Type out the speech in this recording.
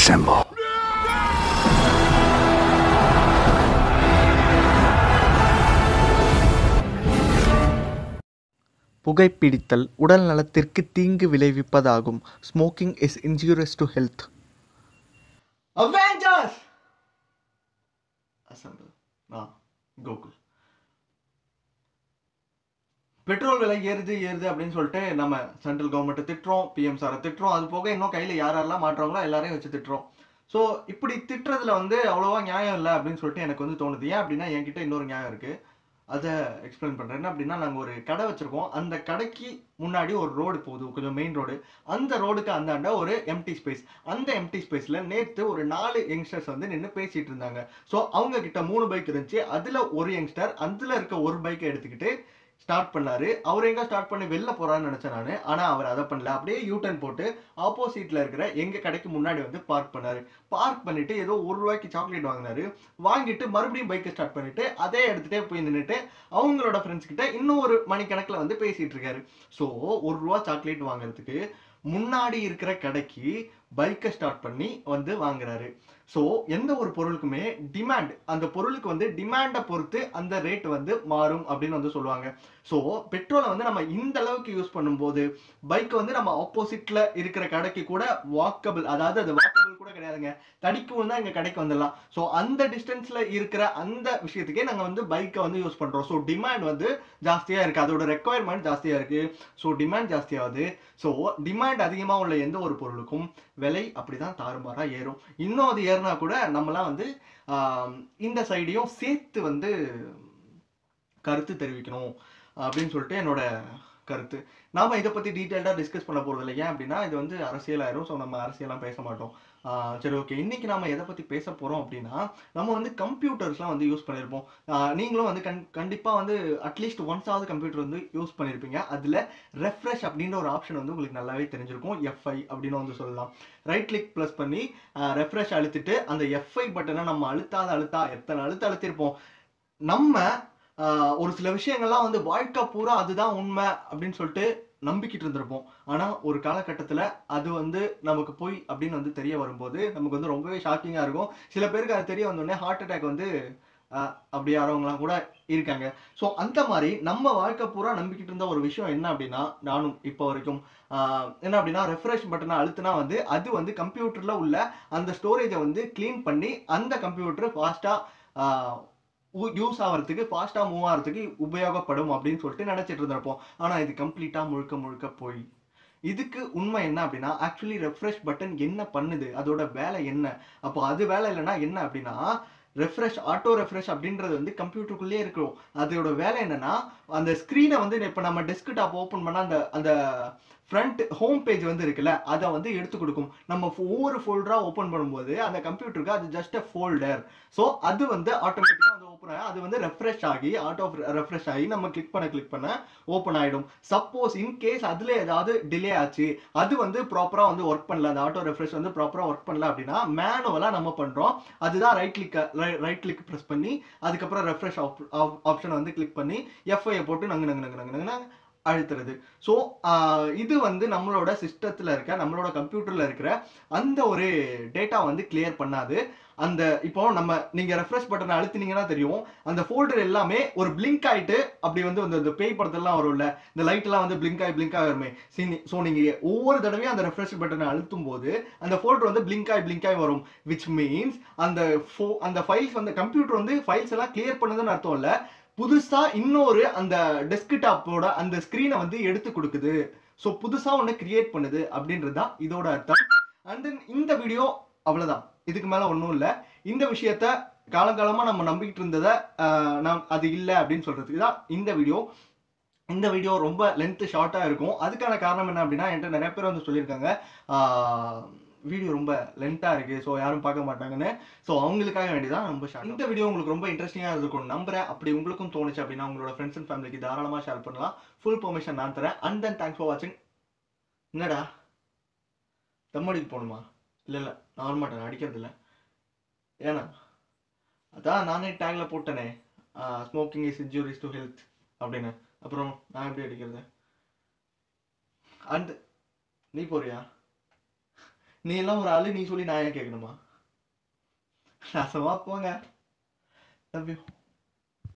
Assemble. புகைப்பிடித்தல் உடல் நலத்திற்கு தீங்கு விளைவிப்பதாகும் smoking is injurious to health Avengers assemble ஆ கோகுல் பெட்ரோல் விலை ஏறுது ஏறுது அப்படின்னு சொல்லிட்டு நம்ம சென்ட்ரல் கவர்மெண்ட்டை திட்டுறோம் பிஎம் சாரை திட்டுறோம் அது போக இன்னும் கையில் யார் யாரெல்லாம் மாட்டுறாங்களோ எல்லாரையும் வச்சு திட்டுறோம் ஸோ இப்படி திட்டுறதுல வந்து அவ்வளோவா நியாயம் இல்லை அப்படின்னு சொல்லிட்டு எனக்கு வந்து தோணுது ஏன் அப்படின்னா என்கிட்ட இன்னொரு நியாயம் இருக்குது அதை எக்ஸ்பிளைன் பண்ணுறேன் என்ன அப்படின்னா நாங்கள் ஒரு கடை வச்சுருக்கோம் அந்த கடைக்கு முன்னாடி ஒரு ரோடு போகுது கொஞ்சம் மெயின் ரோடு அந்த ரோடுக்கு அந்தாண்ட ஒரு எம்டி ஸ்பேஸ் அந்த எம்டி ஸ்பேஸில் நேற்று ஒரு நாலு யங்ஸ்டர்ஸ் வந்து நின்று பேசிகிட்டு இருந்தாங்க ஸோ அவங்க கிட்ட மூணு பைக் இருந்துச்சு அதில் ஒரு யங்ஸ்டர் அதில் இருக்க ஒரு பைக்கை எடுத்துக்கிட்டு ஸ்டார்ட் பண்ணாரு அவர் எங்க ஸ்டார்ட் பண்ணி வெளில போறான்னு நினைச்சேன் நான் ஆனா அவர் அதை பண்ணல அப்படியே யூ டர்ன் போட்டு ஆப்போசிட்ல இருக்கிற எங்க கடைக்கு முன்னாடி வந்து பார்க் பண்ணாரு பார்க் பண்ணிட்டு ஏதோ ஒரு ரூபாய்க்கு சாக்லேட் வாங்கினாரு வாங்கிட்டு மறுபடியும் பைக்கை ஸ்டார்ட் பண்ணிட்டு அதே எடுத்துட்டே போய் நின்றுட்டு அவங்களோட ஃப்ரெண்ட்ஸ் கிட்ட இன்னும் ஒரு மணிக்கணக்கில் வந்து பேசிட்டு இருக்காரு ஸோ ஒரு ரூபா சாக்லேட் வாங்குறதுக்கு முன்னாடி இருக்கிற கடைக்கு பைக்கை ஸ்டார்ட் பண்ணி வந்து வாங்குறாரு ஸோ எந்த ஒரு பொருளுக்குமே டிமாண்ட் அந்த பொருளுக்கு வந்து டிமாண்டை பொறுத்து அந்த ரேட் வந்து மாறும் அப்படின்னு வந்து சொல்லுவாங்க ஸோ பெட்ரோலை வந்து நம்ம இந்த அளவுக்கு யூஸ் பண்ணும்போது பைக் வந்து நம்ம ஆப்போசிட்ல இருக்கிற கடைக்கு கூட வாக்கபிள் அதாவது அது வாக்கபிள் கூட கிடையாதுங்க தடிக்கு தான் எங்க கடைக்கு வந்துடலாம் ஸோ அந்த டிஸ்டன்ஸ்ல இருக்கிற அந்த விஷயத்துக்கே நாங்கள் வந்து பைக்கை வந்து யூஸ் பண்றோம் ஸோ டிமாண்ட் வந்து ஜாஸ்தியா இருக்கு அதோட ரெக்குவயர்மெண்ட் ஜாஸ்தியா இருக்கு ஸோ டிமாண்ட் ஜாஸ்தியாகுது ஸோ டிமாண்ட் அதிகமாக உள்ள எந்த ஒரு பொருளுக்கும் விலை அப்படிதான் தாறுமாறா ஏறும் இன்னும் அது ஏறினா கூட நம்மலாம் வந்து ஆம், இந்த சைடையும் சேர்த்து வந்து கருத்து தெரிவிக்கணும் அப்படின்னு சொல்லிட்டு என்னோட கருத்து நாம இதை பத்தி டீட்டெயில்டாக டிஸ்கஸ் பண்ண போறது இல்லை ஏன் அப்படின்னா இது வந்து அரசியலாயிரும் ஸோ நம்ம அரசியலாம் பேச மாட்டோம் ஆஹ் சரி ஓகே இன்னைக்கு நாம எதை பத்தி பேச போறோம் அப்படின்னா நம்ம வந்து கம்ப்யூட்டர்ஸ்லாம் வந்து யூஸ் பண்ணியிருப்போம் ஆஹ் நீங்களும் வந்து கண் கண்டிப்பா வந்து அட்லீஸ்ட் ஒன்ஸாவது கம்ப்யூட்டர் வந்து யூஸ் பண்ணியிருப்பீங்க அதுல ரெஃப்ரெஷ் அப்படின்ற ஒரு ஆப்ஷன் வந்து உங்களுக்கு நல்லாவே தெரிஞ்சிருக்கும் எஃப்ஐ அப்படின்னு வந்து சொல்லலாம் ரைட் கிளிக் ப்ளஸ் பண்ணி ரெஃப்ரெஷ் அழுத்திட்டு அந்த எஃப்ஐ பட்டனை நம்ம அழுத்தாத அழுத்தா எத்தனை அழுத்த அழுத்திருப்போம் நம்ம ஆஹ், ஒரு சில விஷயங்கள்லாம் வந்து வாழ்க்கை பூரா அதுதான் உண்மை அப்படின்னு சொல்லிட்டு நம்பிக்கிட்டு இருந்திருப்போம் ஆனா ஒரு காலகட்டத்துல அது வந்து நமக்கு போய் அப்படின்னு வந்து தெரிய வரும்போது நமக்கு வந்து ரொம்பவே ஷாக்கிங்கா இருக்கும் சில பேருக்கு அது தெரிய வந்தோடனே ஹார்ட் அட்டாக் வந்து ஆஹ், அப்படி யாரவங்களாம் கூட இருக்காங்க ஸோ அந்த மாதிரி நம்ம வாழ்க்கை பூரா நம்பிக்கிட்டு இருந்த ஒரு விஷயம் என்ன அப்படின்னா நானும் இப்போ வரைக்கும் ஆஹ், என்ன அப்படின்னா ரெஃப்ரெஷ் பட்டனை அழுத்தினா வந்து அது வந்து கம்ப்யூட்டர்ல உள்ள அந்த ஸ்டோரேஜை வந்து க்ளீன் பண்ணி அந்த கம்ப்யூட்டர் ஃபாஸ்ட்டாக யூஸ் ஆகிறதுக்கு ஃபாஸ்ட்டாக மூவ் ஆகிறதுக்கு உபயோகப்படும் அப்படின்னு சொல்லிட்டு நினச்சிட்டு இருந்திருப்போம் ஆனால் இது கம்ப்ளீட்டாக முழுக்க முழுக்க போய் இதுக்கு உண்மை என்ன அப்படின்னா ஆக்சுவலி ரெஃப்ரெஷ் பட்டன் என்ன பண்ணுது அதோட வேலை என்ன அப்போ அது வேலை இல்லைன்னா என்ன அப்படின்னா ரெஃப்ரெஷ் ஆட்டோ ரெஃப்ரெஷ் அப்படின்றது வந்து கம்ப்யூட்டருக்குள்ளே இருக்கும் அதோட வேலை என்னன்னா அந்த ஸ்க்ரீனை வந்து இப்போ நம்ம டெஸ்க்டாப் ஓப்பன் பண்ணால் அந்த அந்த ஃப்ரண்ட் ஹோம் பேஜ் வந்து இருக்குல்ல அதை வந்து எடுத்து கொடுக்கும் நம்ம ஒவ்வொரு ஃபோல்டராக ஓப்பன் பண்ணும்போது அந்த கம்ப்யூட்டருக்கு அது ஜஸ்ட் அ ஃபோல்டர் ஸோ அது வந்து ஆட்டோமேட்டிக்காக வந்து ஓப்பன் ஆகி அது வந்து ரெஃப்ரெஷ் ஆகி ஆட்டோ ரெஃப்ரெஷ் ஆகி நம்ம கிளிக் பண்ண கிளிக் பண்ண ஓப்பன் ஆகிடும் சப்போஸ் இன் கேஸ் அதில் ஏதாவது டிலே ஆச்சு அது வந்து ப்ராப்பராக வந்து ஒர்க் பண்ணல அந்த ஆட்டோ ரெஃப்ரெஷ் வந்து ப்ராப்பராக ஒர்க் பண்ணல அப்படின்னா மேனுவலாக நம்ம பண்ணுறோம் அதுதான் right click right click press பண்ணி அதுக்கப்புறம் ரெஃப்ரெஷ் ஆப்ஷனை வந்து கிளிக் பண்ணி எஃப்ஐயை போட்டு நங்கு நங்கு நங்கு நங்கு நங்கு அழுத்துறது ஸோ இது வந்து நம்மளோட சிஸ்டத்தில் இருக்க நம்மளோட கம்ப்யூட்டரில் இருக்கிற அந்த ஒரு டேட்டா வந்து கிளியர் பண்ணாது அந்த இப்போ நம்ம நீங்க ரெஃப்ரெஷ் பட்டனை அழுத்தினீங்கன்னா தெரியும் அந்த ஃபோல்டர் எல்லாமே ஒரு பிளிங்க் ஆயிட்டு அப்படி வந்து இந்த- இந்த பேய் படத்தெல்லாம் வரும்ல இந்த லைட் எல்லாம் வந்து பிளிங்க் ஆகி பிளிங்க் ஆகி வருமே ஸோ நீங்க ஒவ்வொரு தடவையும் அந்த ரெஃப்ரெஷ் பட்டனை அழுத்தும் போது அந்த ஃபோல்டர் வந்து பிளிங்க் ஆகி பிளிங்க் ஆகி வரும் விச் மீன்ஸ் அந்த ஃபோ- அந்த ஃபைல்ஸ் வந்து கம்ப்யூட்டர் வந்து ஃபைல்ஸ் எல்லாம் கிளியர் பண்ணுதுன்னு அர்த்தம் இல்ல புதுசா இன்னொரு அந்த டெஸ்க்டாப்போட அந்த ஸ்கிரீனை வந்து எடுத்து கொடுக்குது ஸோ புதுசா ஒன்று கிரியேட் பண்ணுது அப்படின்றது தான் இதோட அர்த்தம் அண்ட் தென் இந்த வீடியோ அவ்வளவுதான் இதுக்கு மேல ஒன்றும் இல்லை இந்த விஷயத்த காலங்காலமா நம்ம நம்பிக்கிட்டு இருந்ததை ஆஹ், நாம் அது இல்லை அப்படின்னு சொல்றதுக்கு தான் இந்த வீடியோ இந்த வீடியோ ரொம்ப லென்த்து ஷார்ட்டாக இருக்கும் அதுக்கான காரணம் என்ன அப்படின்னா என்கிட்ட நிறைய பேர் வந்து சொல்லியிருக்காங்க வீடியோ ரொம்ப லென்த்தாக இருக்குது ஸோ யாரும் பார்க்க மாட்டாங்கன்னு ஸோ அவங்களுக்காக வேண்டி தான் ரொம்ப ஷார்ட் இந்த வீடியோ உங்களுக்கு ரொம்ப இன்ட்ரெஸ்டிங்காக இருக்கும் நம்புறேன் அப்படி உங்களுக்கும் தோணுச்சு அப்படின்னா உங்களோட ஃப்ரெண்ட்ஸ் அண்ட் ஃபேமிலிக்கு தாராளமாக ஷேர் பண்ணலாம் ஃபுல் பெர்மிஷன் நான் தரேன் அண்ட் தென் தேங்க்ஸ் ஃபார் வாட்சிங் என்னடா தம்மடிக்கு போகணுமா இல்லை இல்லை நான் வர மாட்டேன் அடிக்கிறது இல்லை ஏன்னா அதான் நானே டேக்ல போட்டேனே smoking is injurious to health அப்படின்னு அப்புறம் நான் எப்படி அடிக்கிறது அண்ட் நீ போறியா நீ எல்லாம் ஒரு ஆளு நீ சொல்லி நான் ஏன் கேட்கணுமா நாசமா போங்க லவ் யூ